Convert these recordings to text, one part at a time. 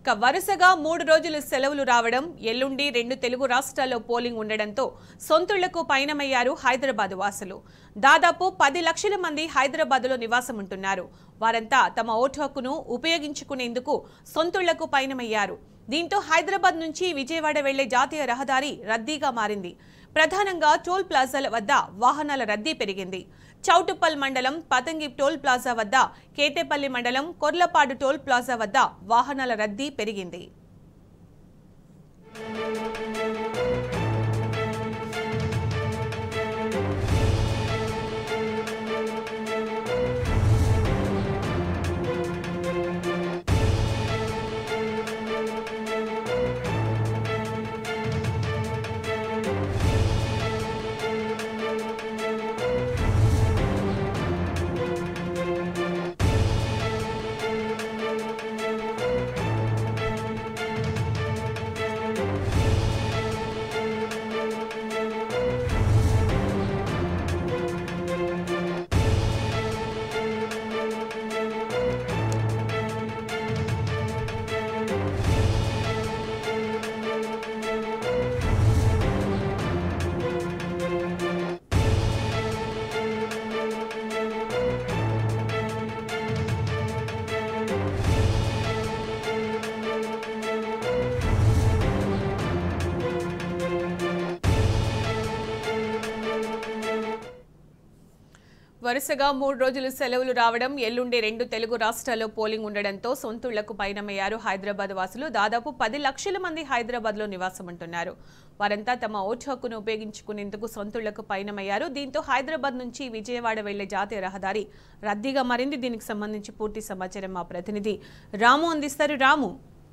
ఇక వరుసగా మూడు రోజులు సెలవులు రావడం ఎల్లుండి రెండు తెలుగు రాష్ట్రాల్లో పోలింగ్ ఉండడంతో సొంతుళ్లకు పయనమయ్యారు హైదరాబాద్ వాసులు దాదాపు పది లక్షల మంది హైదరాబాద్లో నివాసం ఉంటున్నారు వారంతా తమ ఓటు హక్కును ఉపయోగించుకునేందుకు సొంతుళ్లకు పయనమయ్యారు దీంతో హైదరాబాద్ నుంచి విజయవాడ వెళ్లే జాతీయ రహదారి రద్దీగా మారింది ప్రధానంగా టోల్ ప్లాజాల వద్ద వాహనాల రద్దీ పెరిగింది చౌటుప్పల్ మండలం పతంగి టోల్ ప్లాజా వద్ద కేటేపల్లి మండలం కొర్లపాడు టోల్ ప్లాజా వద్ద వాహనాల రద్దీ పెరిగింది వరుసగా మూడు రోజులు సెలవులు రావడం ఎల్లుండి రెండు తెలుగు రాష్ట్రాల్లో పోలింగ్ ఉండడంతో సొంతుళ్లకు పయనమయ్యారు హైదరాబాద్ వాసులు దాదాపు పది లక్షల మంది హైదరాబాద్లో నివాసం ఉంటున్నారు వారంతా తమ ఓటు హక్కును ఉపయోగించుకునేందుకు సొంతుళ్లకు పయనమయ్యారు దీంతో హైదరాబాద్ నుంచి విజయవాడ వెళ్లే జాతీయ రహదారి రద్దీగా మారింది దీనికి సంబంధించి పూర్తి సమాచారం మా ప్రతినిధి రాము అందిస్తారు రాము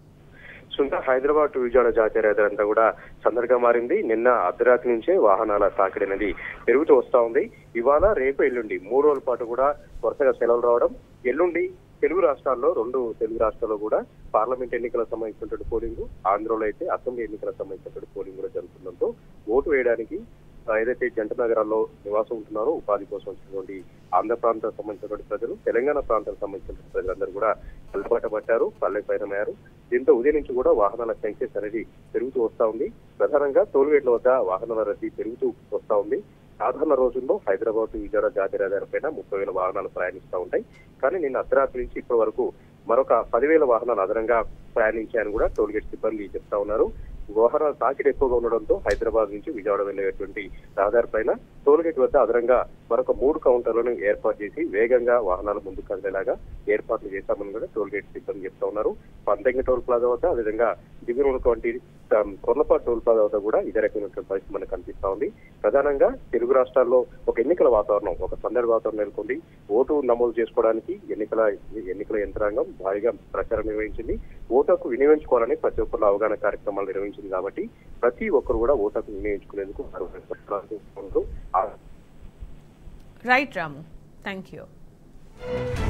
సుంద హైదరాబాద్ టు విజయవాడ జాతీయ రహదారి అంతా కూడా సందడిగా మారింది నిన్న అర్ధరాత్రి నుంచే వాహనాల తాకిడి అనేది పెరుగుతూ వస్తా ఉంది ఇవాళ రేపు ఎల్లుండి మూడు రోజుల పాటు కూడా వరుసగా సెలవులు రావడం ఎల్లుండి తెలుగు రాష్ట్రాల్లో రెండు తెలుగు రాష్ట్రాల్లో కూడా పార్లమెంట్ ఎన్నికలకు సంబంధించినటువంటి పోలింగ్ ఆంధ్రలో అయితే అసెంబ్లీ ఎన్నికలకు సంబంధించినటువంటి పోలింగ్ కూడా జరుగుతుండటంతో ఓటు వేయడానికి ఆ, ఏదైతే జంట నగరాల్లో నివాసం ఉంటున్నారో ఉపాధి కోసం వచ్చినటువంటి ఆంధ్ర ప్రాంతానికి సంబంధించినటువంటి ప్రజలు తెలంగాణ ప్రాంతానికి సంబంధించినటువంటి ప్రజలందరూ కూడా అలవాటు పట్టారు పల్లె పయనమయ్యారు దీంతో ఉదయం నుంచి కూడా వాహనాల సంఖ్య అనేది పెరుగుతూ వస్తా ఉంది ప్రధానంగా టోల్గేట్ల వద్ద వాహనాల రద్దీ పెరుగుతూ వస్తా ఉంది సాధారణ రోజుల్లో హైదరాబాద్ విజయవాడ జాతీయ రహదారి పైన ముప్పై వేల వాహనాలు ప్రయాణిస్తూ ఉంటాయి కానీ నిన్న అర్ధరాత్రి నుంచి ఇప్పటి వరకు మరొక పదివేల వాహనాలు అదనంగా ప్రయాణించాయని కూడా టోల్గేట్ సిబ్బంది చెప్తా ఉన్నారు వాహనాల తాకిడి ఎక్కువగా ఉండడంతో హైదరాబాద్ నుంచి విజయవాడ వెళ్లేటువంటి రహదారి పైన టోల్గేట్ వద్ద అదనంగా మరొక మూడు కౌంటర్లను ఏర్పాటు చేసి వేగంగా వాహనాలు ముందుకు కదిలేలాగా ఏర్పాట్లు చేశామని కూడా టోల్గేట్ సిబ్బంది చెప్తా ఉన్నారు పంతంగి టోల్ ప్లాజా వద్ద అదేవిధంగా దిగువ ఉన్నటువంటి ఆమ్, కొర్లపాటు టోల్ ప్లాజా వద్ద కూడా ఇదే రకమైనటువంటి పరిస్థితి మనకు కనిపిస్తా ఉంది ప్రధానంగా తెలుగు రాష్ట్రాల్లో ఒక ఎన్నికల వాతావరణం ఒక సందడి వాతావరణం నెలకొంది ఓటు నమోదు చేసుకోవడానికి ఎన్నికల ఎన్నికల యంత్రాంగం భారీగా ప్రచారం నిర్వహించింది ఓటుకు వినియోగించుకోవాలని ప్రతి ఒక్కరు అవగాహన కార్యక్రమాలు నిర్వహించింది కాబట్టి ప్రతి ఒక్కరు కూడా ఓటుకు వినియోగించుకునేందుకు వారు ఆ రైట్ రాము థ్యాంక్ యూ